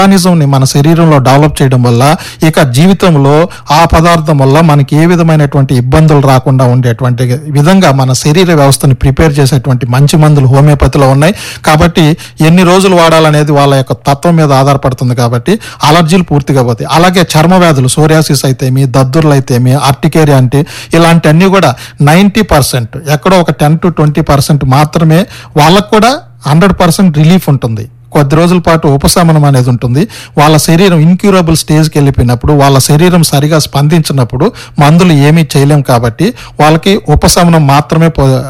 మెకానిజంని మన శరీరంలో డెవలప్ చేయడం వల్ల ఇక జీవితంలో ఆ పదార్థం వల్ల మనకి ఏ విధమైనటువంటి ఇబ్బందులు రాకుండా ఉండేటువంటి విధంగా మన శరీర వ్యవస్థని ప్రిపేర్ చేసేటువంటి మంచి మందులు హోమియోపతిలో ఉన్నాయి కాబట్టి ఎన్ని రోజులు వాడాలనేది వాళ్ళ యొక్క తత్వం మీద ఆధారపడుతుంది కాబట్టి అలర్జీలు పూర్తిగా పోతాయి అలాగే చర్మ వ్యాధులు సోరియాసిస్ అయితేమి దద్దుర్లు అయితేమి ఆర్టికేరియా అంటే ఇలాంటివన్నీ కూడా నైంటీ పర్సెంట్ ఎక్కడో ఒక టెన్ టు ట్వంటీ పర్సెంట్ మాత్రమే వాళ్ళకు కూడా హండ్రెడ్ పర్సెంట్ రిలీఫ్ ఉంటుంది కొద్ది రోజుల పాటు ఉపశమనం అనేది ఉంటుంది వాళ్ళ శరీరం ఇన్క్యూరబుల్ స్టేజ్కి వెళ్ళిపోయినప్పుడు వాళ్ళ శరీరం సరిగా స్పందించినప్పుడు మందులు ఏమీ చేయలేం కాబట్టి వాళ్ళకి ఉపశమనం మాత్రమే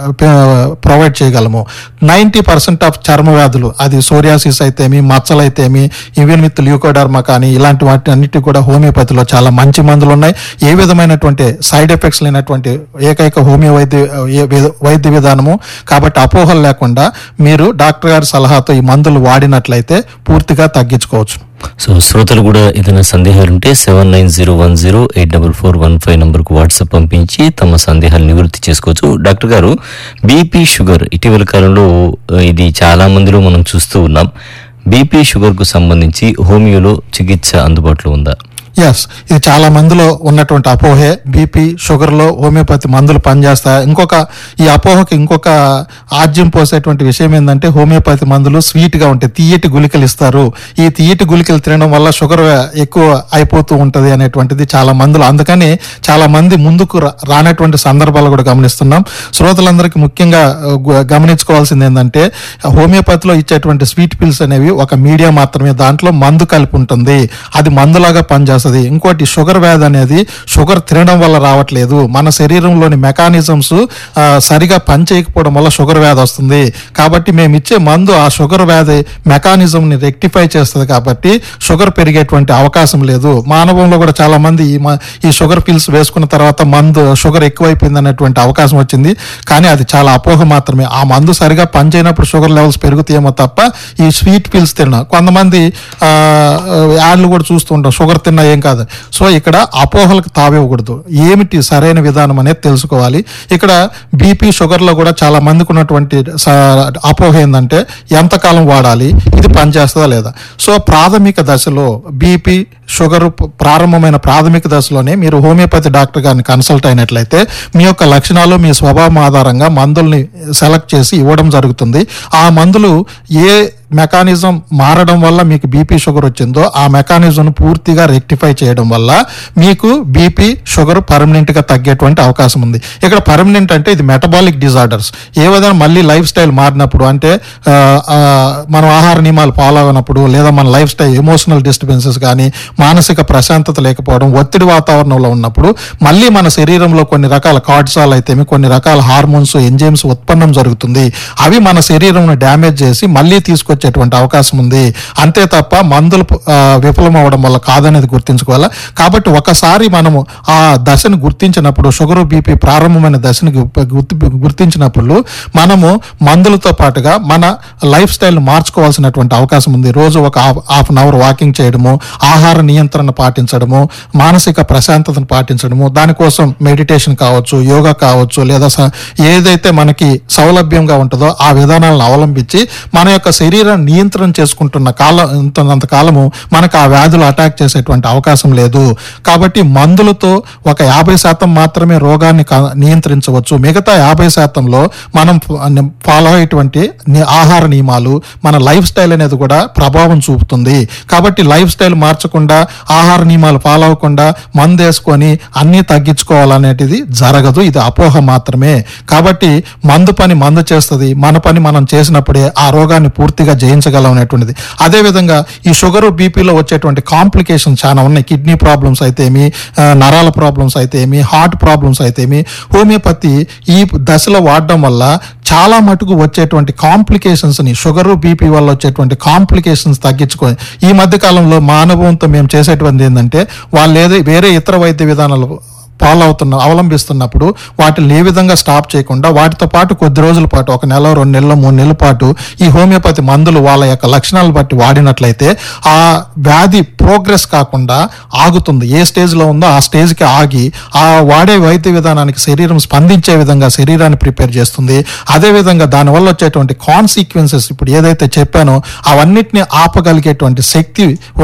ప్రొవైడ్ చేయగలము నైంటీ పర్సెంట్ ఆఫ్ చర్మ వ్యాధులు అది సోరియాసిస్ అయితేమి మచ్చలు అయితేమి ఈవెన్ విత్ ల్యూకోడర్మా కానీ ఇలాంటి వాటి అన్నిటి కూడా హోమియోపతిలో చాలా మంచి మందులు ఉన్నాయి ఏ విధమైనటువంటి సైడ్ ఎఫెక్ట్స్ లేనటువంటి ఏకైక హోమియో వైద్య ఏ విధ- వైద్య విధానము కాబట్టి అపోహలు లేకుండా మీరు డాక్టర్ గారి సలహాతో ఈ మందులు వాడినట్లయితే పూర్తిగా తగ్గించుకోవచ్చు సో శ్రోతలు కూడా ఏదైనా సందేహాలు ఉంటే seven nine zero one zero eight double four one five నంబర్కు వాట్సాప్ పంపించి తమ సందేహాలు నివృత్తి చేసుకోవచ్చు డాక్టర్ గారు బీపీ షుగర్ ఇటీవల కాలంలో ఆ, ఇది చాలా మందిలో మనం చూస్తూ ఉన్నాం బీపీ షుగర్కు సంబంధించి హోమియోలో చికిత్స అందుబాటులో ఉందా ఎస్ ఇది చాలా మందిలో ఉన్నటువంటి అపోహే బీపీ షుగర్లో హోమియోపతి మందులు పనిచేస్తాయి ఇంకొక ఈ అపోహకి ఇంకొక ఆజ్యం పోసేటువంటి విషయం ఏంటంటే హోమియోపతి మందులు స్వీట్ గా ఉంటాయి తీయటి గుళికలు ఇస్తారు ఈ తీయటి గుళికలు తినడం వల్ల షుగర్ ఎక్కువ అయిపోతూ ఉంటది అనేటువంటిది చాలా మందులు అందుకని చాలా మంది ముందుకు రా- రానటువంటి సందర్భాలు కూడా గమనిస్తున్నాం శ్రోతలందరికీ ముఖ్యంగా ఆ, గు- గమనించుకోవాల్సింది ఏంటంటే హోమియోపతిలో ఇచ్చేటువంటి స్వీట్ పిల్స్ అనేవి ఒక మీడియా మాత్రమే దాంట్లో మందు కలిపి ఉంటుంది అది మందులాగా పనిచేస్తుంది ఇంకోటి షుగర్ వ్యాధి అనేది షుగర్ తినడం వల్ల రావట్లేదు మన శరీరంలోని మెకానిజమ్స్ సరిగా పనిచేయకపోవడం వల్ల షుగర్ వ్యాధి వస్తుంది కాబట్టి మేము ఇచ్చే మందు ఆ షుగర్ వ్యాధి మెకానిజం ని రెక్టిఫై చేస్తుంది కాబట్టి షుగర్ పెరిగేటువంటి అవకాశం లేదు మానవంలో కూడా చాలా మంది ఈ మ- ఈ షుగర్ పిల్స్ వేసుకున్న తర్వాత మందు షుగర్ ఎక్కువైపోయింది అనేటువంటి అవకాశం వచ్చింది కానీ అది చాలా అపోహ మాత్రమే ఆ మందు సరిగా పనిచేయనప్పుడు షుగర్ లెవెల్స్ పెరుగుతాయేమో తప్ప ఈ స్వీట్ పిల్స్ తిన్నా కొంతమంది ఆ, యాడ్లు కూడా చూస్తుంటాం షుగర్ తిన్నా ఏం కాదు సో ఇక్కడ అపోహలకు తావివ్వకూడదు ఏమిటి సరైన విధానం అనేది తెలుసుకోవాలి ఇక్కడ బీపీ షుగర్ లో కూడా చాలా మందికి ఉన్నటువంటి స- అపోహ ఏంటంటే ఎంతకాలం వాడాలి ఇది పనిచేస్తుందా లేదా సో ప్రాథమిక దశలో బీపీ షుగర్ ప- ప్రారంభమైన ప్రాథమిక దశలోనే మీరు హోమియోపతి డాక్టర్ గారిని కన్సల్ట్ అయినట్లయితే మీ యొక్క లక్షణాలు మీ స్వభావం ఆధారంగా మందుల్ని సెలెక్ట్ చేసి ఇవ్వడం జరుగుతుంది ఆ మందులు ఏ మెకానిజం మారడం వల్ల మీకు బీపీ షుగర్ వచ్చిందో ఆ మెకానిజం పూర్తిగా రెక్టిఫై చేయడం వల్ల మీకు బీపీ షుగర్ పర్మనెంట్ గా తగ్గేటువంటి అవకాశం ఉంది ఇక్కడ పర్మనెంట్ అంటే ఇది మెటబాలిక్ డిజార్డర్స్ ఏ విధంగా మళ్ళీ లైఫ్ స్టైల్ మారినప్పుడు అంటే ఆ, ఆ, మనం ఆహార నియమాలు ఫాలో అయినప్పుడు లేదా మన లైఫ్ స్టైల్ ఎమోషనల్ డిస్టర్బెన్సెస్ కానీ మానసిక ప్రశాంతత లేకపోవడం ఒత్తిడి వాతావరణంలో ఉన్నప్పుడు మళ్ళీ మన శరీరంలో కొన్ని రకాల కార్డ్సాల్ అయితేమి కొన్ని రకాల హార్మోన్స్ ఎంజైమ్స్ ఉత్పన్నం జరుగుతుంది అవి మన శరీరంను డ్యామేజ్ చేసి మళ్ళీ తీసుకొచ్చేటువంటి అవకాశం ఉంది అంతే తప్ప మందులు ఆ, విఫలం అవడం వల్ల కాదనేది గుర్తించుకోవాలా కాబట్టి ఒకసారి మనము ఆ దశను గుర్తించినప్పుడు షుగర్ బీపీ ప్రారంభమైన దశను గు- గుర్తి- గుర్తించినప్పుడు మనము మందులతో పాటుగా మన లైఫ్ స్టైల్ మార్చుకోవాల్సినటువంటి అవకాశం ఉంది రోజు ఒక హాఫ్ అన్ అవర్ వాకింగ్ చేయడము ఆహార నియంత్రణ పాటించడము మానసిక ప్రశాంతతను పాటించడము దానికోసం మెడిటేషన్ కావచ్చు యోగా కావచ్చు లేదా స- ఏదైతే మనకి సౌలభ్యంగా ఉంటుందో ఆ విధానాలను అవలంబించి మన యొక్క శరీరాన్ని నియంత్రణ చేసుకుంటున్న కాలం ఉంటున్నంత కాలము మనకు ఆ వ్యాధులు అటాక్ చేసేటువంటి అవకాశం లేదు కాబట్టి మందులతో ఒక యాభై శాతం మాత్రమే రోగాన్ని క- నియంత్రించవచ్చు మిగతా యాభై శాతంలో మనం ఫాలో అయ్యేటువంటి ని- ఆహార నియమాలు మన లైఫ్ స్టైల్ అనేది కూడా ప్రభావం చూపుతుంది కాబట్టి లైఫ్ స్టైల్ మార్చకుండా ఆహార నియమాలు ఫాలో అవ్వకుండా మందు వేసుకొని అన్నీ తగ్గించుకోవాలనేటిది జరగదు ఇది అపోహ మాత్రమే కాబట్టి మందు పని మందు చేస్తుంది మన పని మనం చేసినప్పుడే ఆ రోగాన్ని పూర్తిగా జయించగలం అనేటువంటిది అదేవిధంగా ఈ షుగర్ బీపీలో వచ్చేటువంటి కాంప్లికేషన్స్ చాలా ఉన్నాయి కిడ్నీ ప్రాబ్లమ్స్ అయితేమి ఆ, నరాల ప్రాబ్లమ్స్ అయితేమి హార్ట్ ప్రాబ్లమ్స్ అయితేమి హోమియోపతి ఈ దశలో వాడడం వల్ల చాలా మటుకు వచ్చేటువంటి కాంప్లికేషన్స్ ని షుగర్ బీపీ వల్ల వచ్చేటువంటి కాంప్లికేషన్స్ తగ్గించుకో ఈ మధ్య కాలంలో మానవంతో మేము చేసేటువంటి ఏంటంటే వాళ్ళు ఏదో వేరే ఇతర వైద్య విధానాలు ఫాలో అవుతున్న అవలంబిస్తున్నప్పుడు వాటిని ఏ విధంగా స్టాప్ చేయకుండా వాటితో పాటు కొద్ది రోజుల పాటు ఒక నెల రెండు నెలలు మూడు నెలల పాటు ఈ హోమియోపతి మందులు వాళ్ళ యొక్క లక్షణాలు బట్టి వాడినట్లయితే ఆ వ్యాధి ప్రోగ్రెస్ కాకుండా ఆగుతుంది ఏ స్టేజ్ లో ఉందో ఆ స్టేజ్ కి ఆగి ఆ వాడే వైద్య విధానానికి శరీరం స్పందించే విధంగా శరీరాన్ని ప్రిపేర్ చేస్తుంది అదే విధంగా దానివల్ల వచ్చేటువంటి కాన్సిక్వెన్సెస్ ఇప్పుడు ఏదైతే చెప్పానో అవన్నిటిని ఆపగలిగేటువంటి శక్తి